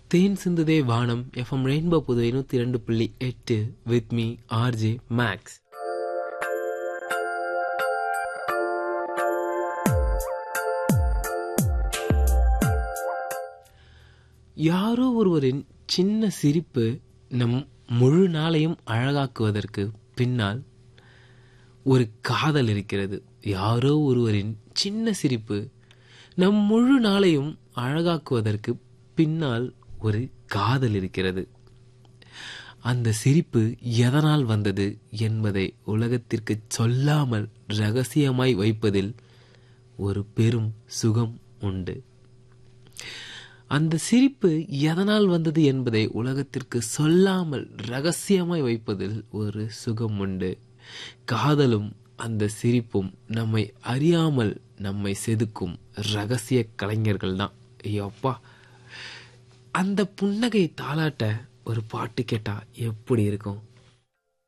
தேன் சிந்துதே வானம் FM rainbow Puduvai நூற்றி ரெண்டு புள்ளி எட்டு வித் மீ ஆர்ஜே மேக்ஸ் யாரோ ஒருவரின் சின்ன சிரிப்பு நம் முழு நாளையும் அழகாக்குவதற்கு பின்னால் ஒரு காதல் இருக்கிறது யாரோ ஒருவரின் சின்ன சிரிப்பு நம் முழு நாளையும் அழகாக்குவதற்கு பின்னால் ஒரு காதல் இருக்கிறது அந்த சிரிப்பு எதனால் வந்தது என்பதை உலகத்திற்கு சொல்லாமல் ரகசியமாய் வைப்பதில் ஒரு பெரும் சுகம் உண்டு அந்த சிரிப்பு எதனால் வந்தது என்பதை உலகத்திற்கு சொல்லாமல் ரகசியமாய் வைப்பதில் ஒரு சுகம் உண்டு காதலும் அந்த சிரிப்பும் நம்மை அறியாமல் நம்மை செதுக்கும் ரகசிய கலைஞர்கள் தான் ஐயோப்பா அந்த புன்னகை தாளாட்ட ஒரு பாட்டு கேட்டா எப்படி இருக்கும்